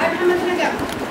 يا محمد رجع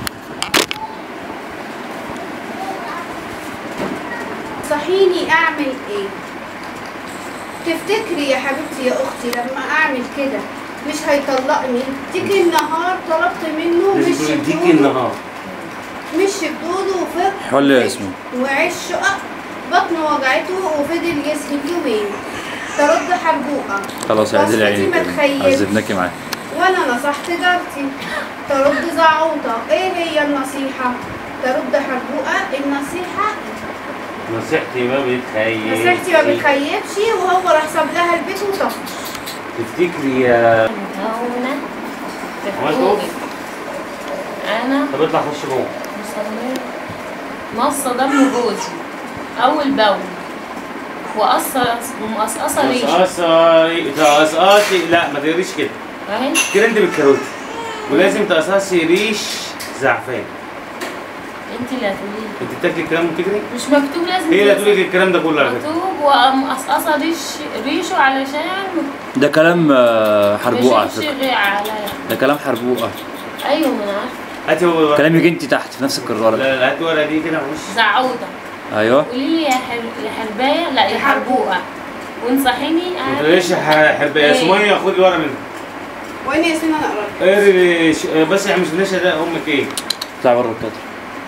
صحيني اعمل ايه تفتكري يا حبيبتي يا اختي لما اعمل كده مش هيطلقني ديك النهار طلبت منه مش لازم تديكي بدوده النهار مش بدوده وفضل حل يا ياسمين. وعيش شقق بطنه وجعته وفضل يسهل يومين ترد حربوقه خلاص يا عادل بصتي عيني ما تخيبش. عذبناكي معاه وانا نصحت جارتي ترد زعوطه ايه هي النصيحه ترد حربوقه النصيحه نصيحتي ما بتخيل نصيحتي ما بتخيبش وهو راح ساب لها البيت وطفش تفتكري يا هنا عملت اوف انا طب اطلع خش جوه مصممة مصة دم جوزي اول باول وقصة ومقصقصة ريش تقصقصي تقصقصي لا ما تقريش كده فاهم كده انت بالكاروتي ولازم تقصقصي ريش زعفان انت اللي هتقولي انت بتاكلي الكلام وتجري مش مكتوب لازم هي اللي تقص- هتقولي الكلام ده كله على فكره مكتوب ومقصقصة ريش ريشه علشان ده كلام آه، حربوقة على مش فكرة غير على ده كلام حربوقة ايوه ما انا عارفه هاتي هو الورقة. كلامك انت تحت في نفس الكرارة لا لا هاتي الورقه دي كده معلش زعوطة ايوه قولي لي يا حر... يا حربايه لا يا حربوقه وانصحيني ما تقوليش يا ح- حربايه يا إيه. سميه خدي الورقه منها وين يا سنة انا اقرا اقري ش- بس يا مش نشا ده امك ايه اطلع بره الكادر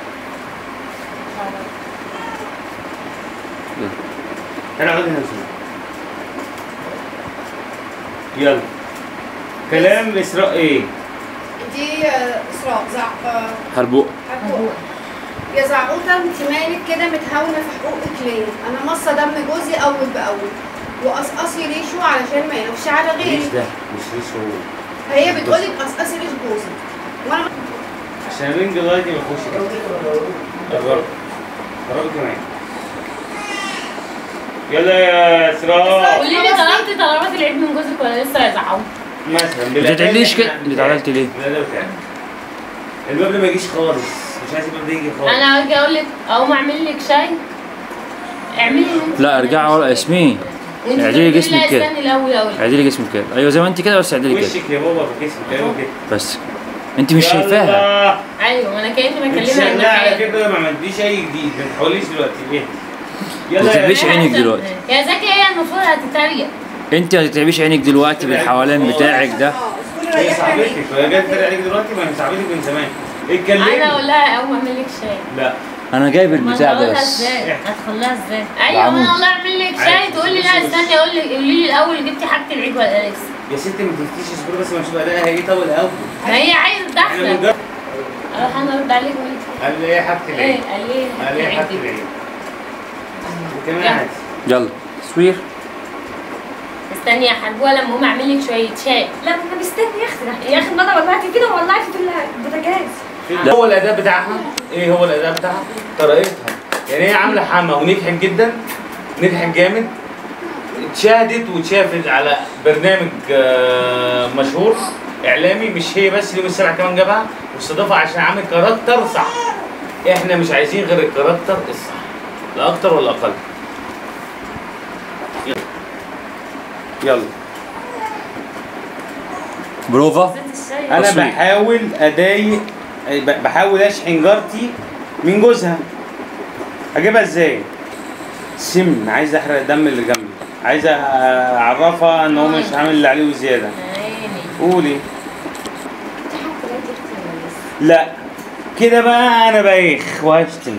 انا اقعد هنا شوية. يلا كلام اسراء ايه دي آه، اسراء زع آه، حربوقة حربوقه يا زعقوطه انت مالك كده متهاونه في حقوقك ليه انا مصه دم جوزي اول باول وقصقصي ريشه علشان ما ينفش على ريش غيري ده مش ريش هو هي بتقولك قصقصي ريش جوزي وانا عشان الرنج دلوقتي ما فيهوش كده قرب قرب كمان يلا يا اسراء قولي لي طلبت طلبات العيد من جوزك ولا لسه يا زعوم مثلا ما تتعدليش كده انت عملت ليه؟ لا لا بتاع الباب ده ما يجيش خالص مش عايز الباب ده يجي خالص انا اجي اقول لك اقوم اعمل لك شاي اعملي اللي انت لا ارجعي ورا ياسمين وانت اعدلي تقولي جسمك لا كده. استني الاول اقول لك. اعدلي جسمك كده ايوه زي ما انت كده بس اعدلي كده وشك يا بابا في جسمك ايوه كده بس انت مش شايفاها يلا. ايوه انا كاني انت بكلمها عن لا على حاجه كده ما عملتيش اي جديد ما تحاوليش دلوقتي ايه ما يلا تلبسش يا عينك دلوقتي يا زكي هي المفروض هتتريق انت ما تتعبيش عينك دلوقتي بالحوالين بتاعك ده اه اذكري هي ريحها عينيك. صاحبتك فهي جت تتريق عليك دلوقتي ما هي صاحبتك من زمان اتكلمي انا اقول لها اقوم اعمل لك شاي لا انا جايب ما البتاع ده هقولها بس ازاي هتخليها ازاي؟ ايوه بعمود. انا والله اعمل لك شاي عادي. تقول لي لا استني اقول لك قولي لي الاول جبتي حاجه العيد ولا لسه يا ستي ما تفتيش اصبري بس ما نشوف ادائها ايه طول الاول ما هي عايزه احنا تدخل بنجرب اروح انا ارد عليك واقول لك قال لي ايه حاجه ايه العيد قال لي قال لي ايه حاجه العيد. العيد وكمان يلا. عادي يلا تصوير استني يا حبوه لما اقوم اعمل لك شويه شاي لا انا مستني يا اختي يا اخي مره ولعت كده وولعت في البوتاجاز لا. هو الاداء بتاعها ايه هو الاداء بتاعها طريقتها يعني هي عامله حما ونجحت جدا نجحت جامد اتشاهدت واتشافت على برنامج آه، مشهور اعلامي مش هي بس اليوم السابع كمان جابها واستضافها عشان عامل كاركتر صح احنا مش عايزين غير الكاركتر الصح لا اكتر ولا اقل يلا يلا بروفا انا تصوير. بحاول اضايق ب- بحاول اشحن جارتي من جوزها اجيبها ازاي سم عايز احرق الدم اللي جنبي عايز اعرفها ان هو مش عامل اللي عليه وزياده عيني قولي لا كده بقى انا بايخ وهشتم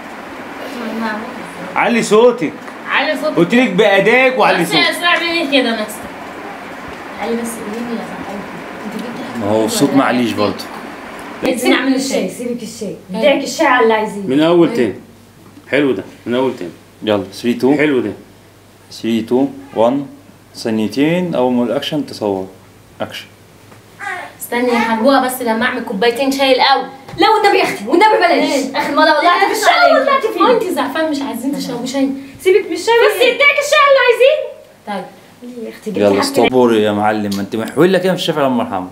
علي صوتك علي صوتك قلت لك بادائك وعلي بس يا صوتك اسراء اعملي كده نفسك علي بس قولي لي يا زعوم انت جبتي ما هو الصوت معليش برضه عايزين نعمل الشاي سيبك الشاي اديك الشاي على اللي عايزينه من اول تاني حلو ده من اول تاني يلا 3 2 حلو ده 3 2 1 ثانيتين اول ما الاكشن تصور اكشن استني يا حبوه بس لما اعمل كوبايتين شاي الاول لا والنبي يا اختي والنبي بلاش اخر مره ولعت في الشاي ولعت ما فيه انت زعفان مش عايزين تشربوا شاي سيبك من الشاي بس اديك الشاي اللي عايزينه طيب ليه يا اختي جبتي يلا حاجة ستوبور يا معلم ما انت محول لك كده في الشافعي الله يرحمه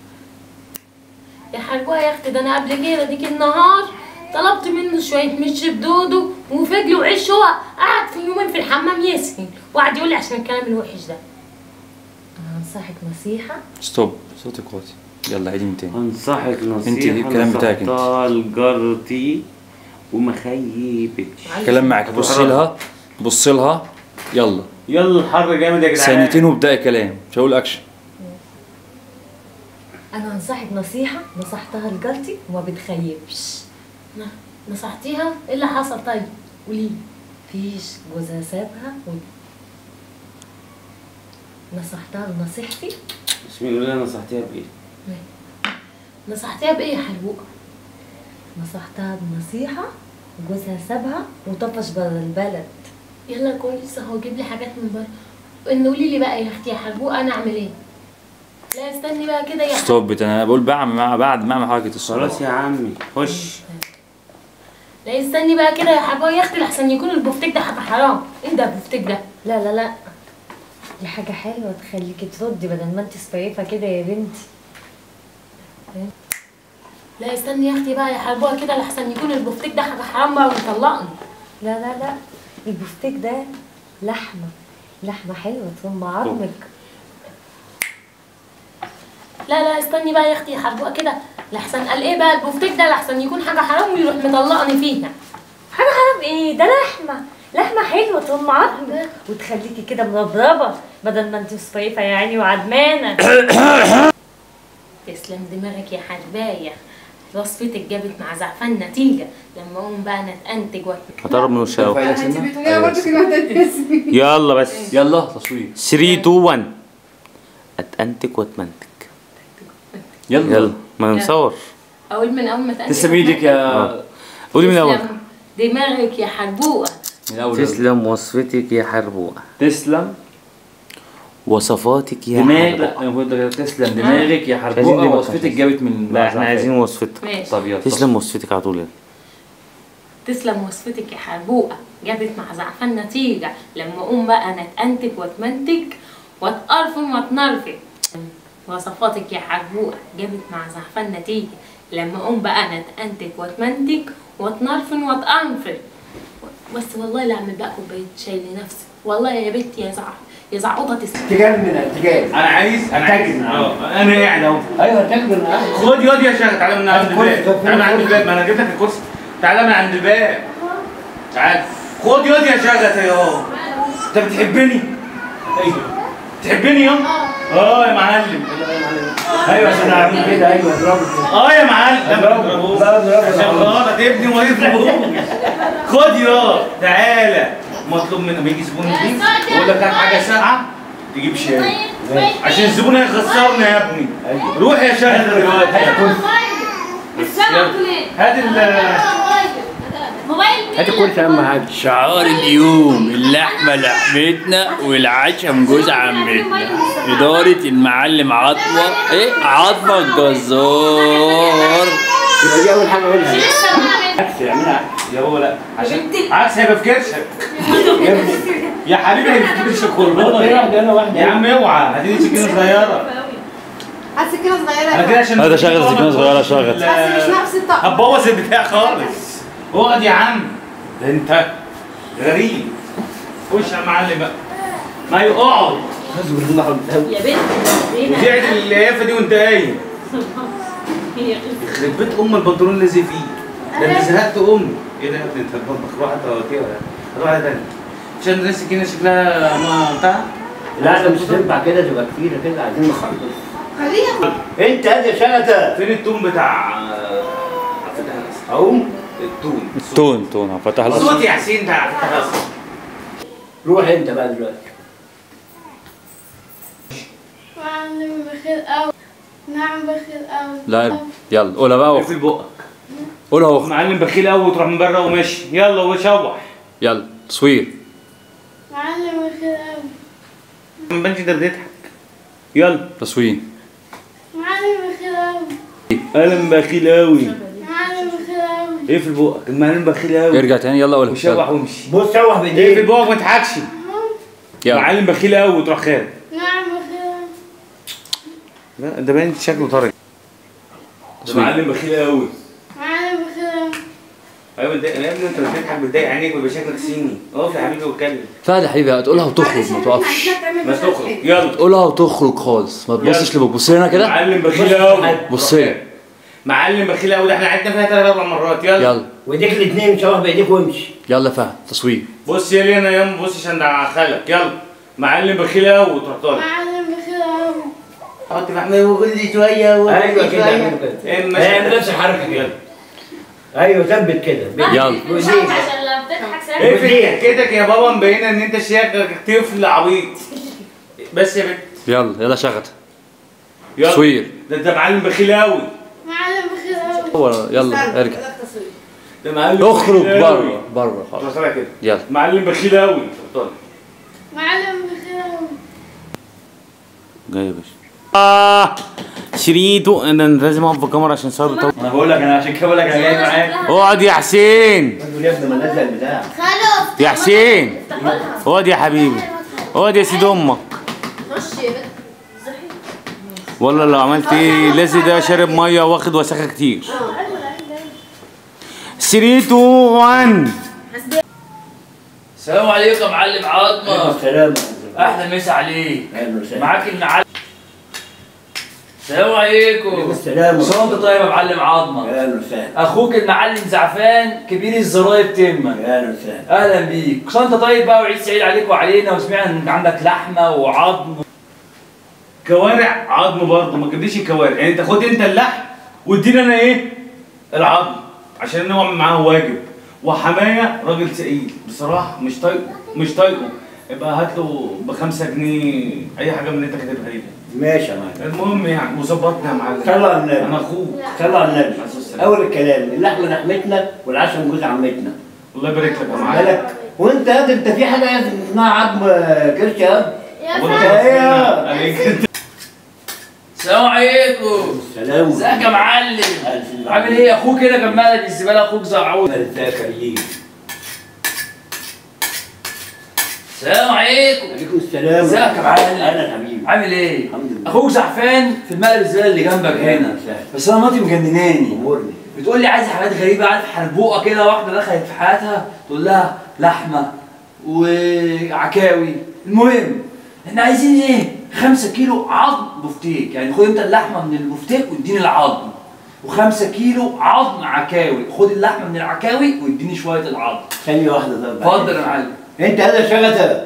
يا حلوة يا اختي ده انا قبل كده ديك النهار طلبت منه شوية مش بدودو وفجل وعيش هو قعد في يومين في الحمام يسهل وقعد يقول لي عشان الكلام الوحش ده هنصحك نصيحة ستوب صوتك واطي يلا عيدي من تاني انصحك نصيحة انت الكلام بتاعك انت. نصحتها لجارتي وما خيبتش كلام معاك بصي لها بصي لها يلا يلا الحر جامد يا جدعان ثانيتين وابدأي كلام مش هقول اكشن انا انصحك نصيحه نصحتها لجارتي وما بتخيبش ن- نصحتيها ايه اللي حصل طيب قولي فيش جوزها سابها و... نصحتها بنصيحتي اسمي قولي لي نصحتيها بايه؟ نصحتيها بايه يا حلوقه نصحتها بنصيحه جوزها سابها وطفش بره البلد يلا كويس اهو جيب لي حاجات من بره ان قولي لي بقى يا اختي يا حلوقه انا اعمل ايه لا استني بقى كده يا ستوب it. انا بقول بعمل مع بعد ما اعمل حركة الصلاة خلاص يا عمي خش لا استني بقى كده يا حلوقه يا اختي لحسن يكون البفتيك ده حاجه حرام ايه ده البفتيك ده لا لا لا دي حاجه حلوه تخليكي تردي بدل ما انت صفيفه كده يا بنتي لا استني يا اختي بقى يا حلوقه كده لحسن يكون البفتيك ده حاجه حرام بقى ويطلقني لا لا لا البفتيك ده لحمه لحمه حلوه ترم عظمك لا لا استني بقى يا اختي يا حلوقه كده لحسن قال ايه بقى البفتيك ده لحسن يكون حاجه حرام ويروح مطلقني فيها حاجه حرام ايه ده لحمه لحمه حلوه ترم عظمك وتخليكي كده مربربه بدل ما انت صفيفه يا عيني وعدمانه تسلم دماغك يا حلبايه وصفتك جابت مع زعفان نتيجه لما اقوم بقى نتأنتج وات هتقرب من وشها انت بتقوليها برضه كده هتتسمي يلا بس يلا تصوير 3 2 1 اتأنتك واتمنتك يلا يلا ما نصور اقول من اول ما تأنتج تسلم ايدك يا قولي من الاول تسلم دماغك يا حلبوقه من الاول يلا. تسلم وصفتك يا حربوقة تسلم وصفاتك يا دماغ حربوقة لا، أنا بقول لك تسلم دماغك يا عايزين حربوقة دماغ. وصفتك جابت من لا احنا عايزين وصفتك ماشي طب يلا تسلم وصفتك على طول يلا تسلم وصفتك يا حربوقه جابت مع زعفان نتيجه لما اقوم بقى نتأنتج واتمنتج واتقرفن واتنرفن وصفاتك يا حربوقه جابت مع زعفان نتيجه لما اقوم بقى نتأنتج واتمنتج واتنرفن واتقرفن بس والله لا اعمل بقى كوبايه شاي لنفسي والله يا بنتي يا زع يا زعوطه تسلم تجنن تجنن انا عايز انا عايز تجنن. اه انا قاعد اهو ايوه تجنن خد ياض يا شيخ تعالى من عند الكرسي، الباب طب تعالى من عند الكرسي. الباب ما انا جبت لك الكرسي تعالى من عند الباب تعالى خد ياض يا شغلة يا انت بتحبني ايوه تحبني يا اه يا معلم ايوه عشان اعمل كده ايوه اضربه كده اه يا معلم لا ما اضربه. تضربوش. لا، اضربه. عشان غلط ابني وما يضربوش خد يا تعالى مطلوب منك لما يجي زبون جديد يقول لك هات حاجه ساقعه تجيب شاي عشان الزبون هيخسرنا يا ابني روح يا شغل دلوقتي هات ال هات الكرسي اهم حاجه شعار اليوم اللحمة لحمتنا والعشم جوز عمتنا إدارة المعلم عطوة إيه عطوة الجزار يبقى دي اول حاجه اقولها عكس يعملها يا هو لا عشان عكس هيبقى في كرشك يا حبيبي هيبقى في كرشك والله واحده انا واحده يا عم اوعى هاتي سكينه صغيره هات سكينه صغيره انا كده عشان هذا شغل سكينة صغيرة شغل. بس مش نفس الطقم هتبوظ البتاع خالص اقعد يا عم ده انت غريب خش يا معلم بقى ما يقعد حسب الله يا بنتي وتعد اليافه دي وانت قايم يخرب بيت ام البنطلون اللي زي فيه ده انت زهقت امي ايه ده يا ابني انت المطبخ روح انت كده روح على تاني عشان الناس السكينه شكلها ما بتاع لا ده مش تنفع كده تبقى كتيره كده عايزين نخلص خليها انت هات يا شنطه فين التون بتاع فتح الاسد اقوم التون تون تون فتح الأصل صوت يا حسين بتاع فتح الاسد روح انت بقى دلوقتي معلم بخير قوي نعم بخير قوي لا يلا قولها بقى اقفل وخ- بقك قولها وخ معلم بخيل قوي وتروح من بره وماشي يلا وشوح يلا تصوير معلم بخير قوي ما بانش انت بتضحك يلا تصوير معلم بخير قوي قلم بخيل قوي معلم بخير قوي اقفل بقك المعلم بخيل قوي ارجع تاني يلا قولها وشوح يلا. وامشي بص روح اقفل بايديك بقك ما تضحكش يلا معلم بخيل قوي وتروح خارج نعم بخير قوي لا ده باين شكله طري ده تصوير. معلم بخيل قوي معلم بخير قوي ايوه متضايق يا ابني انت بتضحك بتضايق عينيك ويبقى شكلك صيني اقف يا حبيبي واتكلم فهد يا حبيبي هتقولها وتخرج معلش ما يا توقفش حبيبي، عايزاك تعمل ما مشهد تخرج حلو. يلا تقولها وتخرج خالص ما تبصش لبوك بص لي هنا كده معلم بخيل قوي بص لي معلم بخيل قوي ده احنا عدنا فيها ثلاث اربع مرات يلا يلا وايديك الاثنين شبه بايديك وامشي يلا فهد تصوير بص يا لينا يا بص عشان ده على خالك يلا معلم بخيل قوي وتروح طالع معلم بخير قوي حط محمد وقول لي شويه وقول لي ايوه كده شوية. اعمل كده ايه المشهد اعمل ده؟ نفس الحركه كده يلا ايوه ثبت كده يلا مش عشان لما بتضحك ساعات اقفل ضحكتك يا بابا مبينه ان انت شكلك طفل عبيط بس يا بنت يلا يلا شغل يلا تصوير ده انت معلم بخيل قوي معلم بخير قوي هو يلا استنى، ارجع بدأت تصوير. ده معلم اخرج بخيل قوي. بره بره تروح خلاص طالع كده يلا معلم بخيل قوي تروح طالع معلم بخير قوي جاي يا باشا اه شريطه انا لازم اقف في الكاميرا عشان صار طول انا بقول لك انا عشان كده بقول لك انا جاي معاك اقعد يا حسين قول يا ابني ما نزل البتاع خلاص يا حسين اقعد يا حبيبي اقعد يا سيد امك خش يا بنت والله لو عملت ايه لازم ده شارب ميه واخد وساخه كتير شريطه 1 السلام عليكم يا معلم عظمه السلام احلى مسا عليك اهلا وسهلا معاك المعلم السلام عليكم عليكم السلام صوت طيب يا معلم عظمه اهلا وسهلا اخوك المعلم زعفان كبير الزرايب تمك اهلا وسهلا اهلا بيك كل انت طيب بقى وعيد سعيد عليك وعلينا وسمعنا ان عندك لحمه وعظم كوارع عظم برضه ما تجيبليش الكوارع يعني تاخد انت اللحم واديني انا ايه العظم عشان انا اعمل معاه واجب وحمايه راجل ثقيل بصراحه مش طايقه مش طايقه يبقى هات له بخمسة جنيه اي حاجه من اللي انت كاتبها لي ماشي يا معلم المهم يعني وظبطني يا معلم صلى على النبي انا اخوك صلى على النبي عليه السلام. اول الكلام اللحمه لحمتنا والعشاء جوز عمتنا الله يبارك لك يا معلم بالك وانت يا انت في حاجه يا اسمها عظم كرش يا يا والله فندم ايه عليك انت السلام عليكم سلام ازيك يا معلم عامل ايه اخوك كده كان مالك الزباله اخوك زعود ازيك يا كريم السلام عليكم عليكم السلام ازيك يا معلم؟ اهلا يا حبيبي عامل ايه الحمد لله. اخوك زعفان في المقلب الزباله اللي جنبك هنا بس انا مراتي مجنناني امورني بتقول لي عايزه حاجات غريبه عارف حربوقه كده واحده دخلت في حياتها تقول لها لحمه وعكاوي المهم احنا عايزين ايه 5 كيلو عظم بفتيك يعني خد انت اللحمه من البفتيك واديني العظم و5 كيلو عظم عكاوي خد اللحمه من العكاوي واديني شويه العظم ثانيه واحده طب اتفضل يا معلم انت هذا شغلتك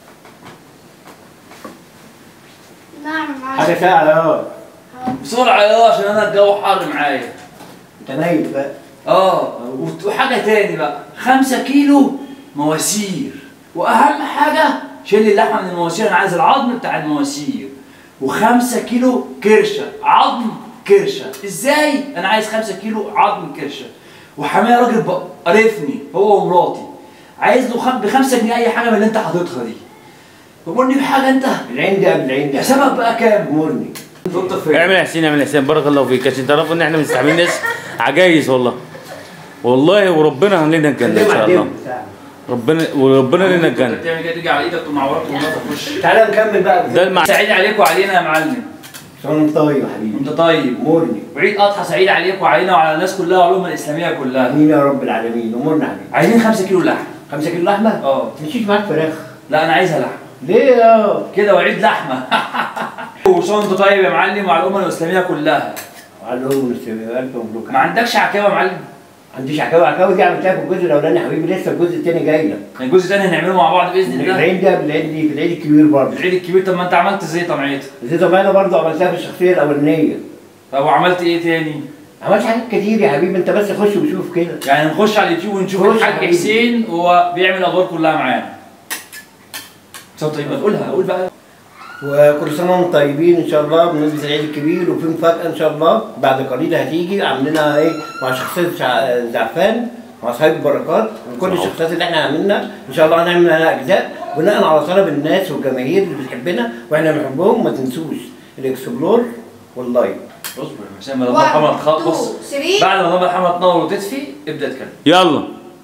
نعم معلم حاجه ساعه اه بسرعه يا عشان انا الجو حر معايا انت نايم بقى اه وت- وحاجه تاني بقى 5 كيلو مواسير واهم حاجه شيل اللحمه من المواسير انا عايز العظم بتاع المواسير و5 كيلو كرشه عظم كرشه ازاي انا عايز 5 كيلو عظم كرشه وحماية راجل بق- قرفني هو ومراتي عايز له خم... بخمسة جنيه اي حاجه من اللي انت حاططها دي امرني بحاجه انت العين ده قبل العين ده حسابك بقى كام امورني دكتور فين اعمل يا حسين اعمل يا حسين بارك الله فيك عشان تعرفوا ان احنا مستحملين ناس عجايز والله والله وربنا هنلنا الجنه ان شاء الله ربنا وربنا لنا الجنه بتعمل كده تيجي على ايدك تقوم معورك وما تخش تعالى نكمل بقى ده المع... سعيد عليك وعلينا يا معلم سلام طيب يا حبيبي انت طيب امورني وعيد اضحى سعيد عليك وعلينا وعلى الناس كلها وعلومنا الاسلاميه كلها امين يا رب العالمين امورنا يا حبيبي عايزين 5 كيلو لحم 5 كيلو لحمه اه مشيش معاك فراخ لا انا عايزها لحم ليه يا كده وعيد لحمه وشو انت طيب يا معلم وعلى الامه الاسلاميه كلها على الام والسلام الف مبروك ما عندكش عكاوه يا معلم عنديش عكاوي عكاوي دي عملتها في الجزء الاولاني يا حبيبي لسه الجزء الثاني جاي لك يعني الجزء الثاني هنعمله مع بعض باذن الله العين ده قبل العيد دي في العيد الكبير برضه العيد الكبير طب ما انت عملت زي طمعيته زي زمان برضه عملتها في الشخصيه الاولانيه طب وعملت ايه تاني؟ عملت حاجات كتير يا حبيبي انت بس خش وشوف كده يعني نخش على اليوتيوب ونشوف خش يا الحاج حبيبي. حسين وهو بيعمل الادوار كلها معانا طب طيب ما تقولها قول بقى وكل سنه وانتم طيبين ان شاء الله بمناسبه العيد الكبير وفي مفاجاه ان شاء الله بعد قليل هتيجي عاملينها ايه مع شخصيه شع- زعفان مع صاحب البركات وكل الشخصيات اللي احنا عاملينها ان شاء الله هنعمل لها اجزاء بناء على طلب الناس والجماهير اللي بتحبنا واحنا بنحبهم ما تنسوش الاكسبلور واللايك اصبر يا حسين ما لما الحمرا تخلص بص 3 بعد ما لما الحمرا تنور وتطفي ابدا اتكلم يلا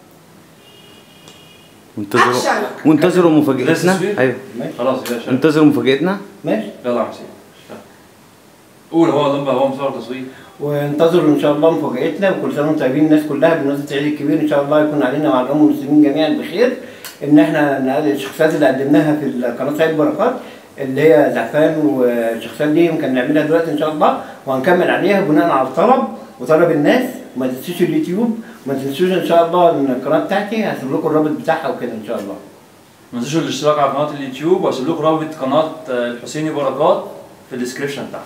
وانتظروا أكشن. وانتظروا لسه مفاجأتنا تصوير؟ ايوه خلاص يا باشا انتظروا مفاجأتنا ماشي يلا يا حسين اشتغل. قول هو لما هو مصور تصوير وانتظروا ان شاء الله مفاجاتنا وكل سنه وانتم طيبين الناس كلها بمناسبه العيد الكبير ان شاء الله يكون علينا مع الامم المسلمين جميعا بخير ان احنا نقل الشخصيات اللي قدمناها في قناه سعيد بركات اللي هي زعفان والشخصيات دي يمكن نعملها دلوقتي ان شاء الله وهنكمل عليها بناء على الطلب وطلب الناس وما تنسوش اليوتيوب وما تنسوش ان شاء الله ان القناه بتاعتي هسيب لكم الرابط بتاعها وكده ان شاء الله ما تنسوش الاشتراك على قناه اليوتيوب وهسيب لكم رابط قناه آه، الحسيني بركات في الديسكربشن تحت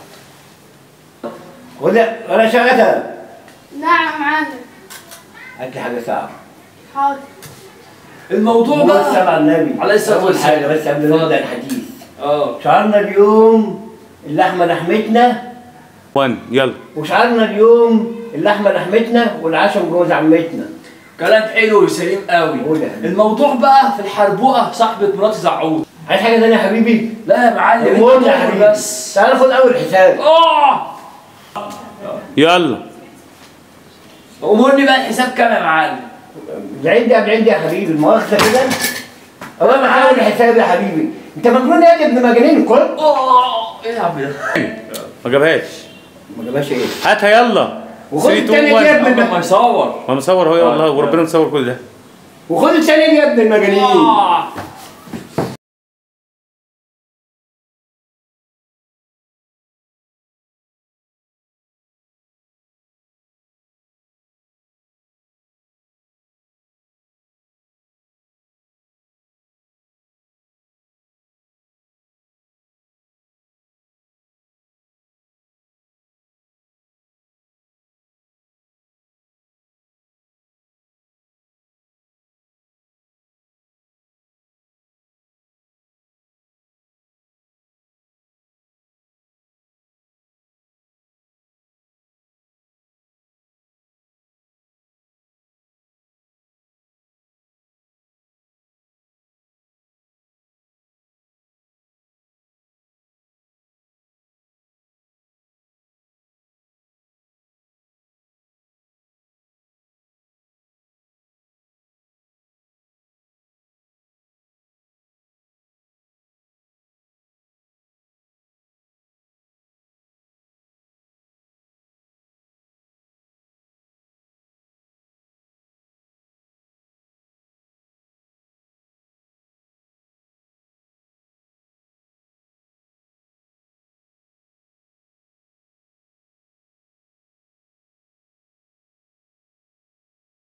ولا ولا شغلتها نعم معانا هات لي حاجه ساعه حاضر الموضوع صلى بقى على النبي عليه الصلاة أول والسلام. حاجه بس قبل ما نبدا الحديث اه شعارنا اليوم اللحمه لحمتنا 1 يلا وشعارنا اليوم اللحمه لحمتنا والعشاء جوز عمتنا كلام حلو وسليم قوي قول يا حبيبي. الموضوع بقى في الحربوقه صاحبه مرات زعود عايز حاجه ثانيه يا حبيبي لا يا معلم انت قول يا دور حبيبي بس تعال خد اول حساب اه يلا امرني بقى الحساب كام يا معلم بعد يا بعد يا حبيبي المؤاخذه كده الله ما حاول الحساب يا حبيبي انت مجنون يا دي ابن مجانين الكل اه ايه يا عم ده ما جابهاش ما جابهاش ايه هاتها يلا وخد 3 2 التانية دي 1 يا ابن قبل ما يصور ما مصور هو والله وربنا مصور كل ده وخد الثانيه دي يا ابن المجانين آه.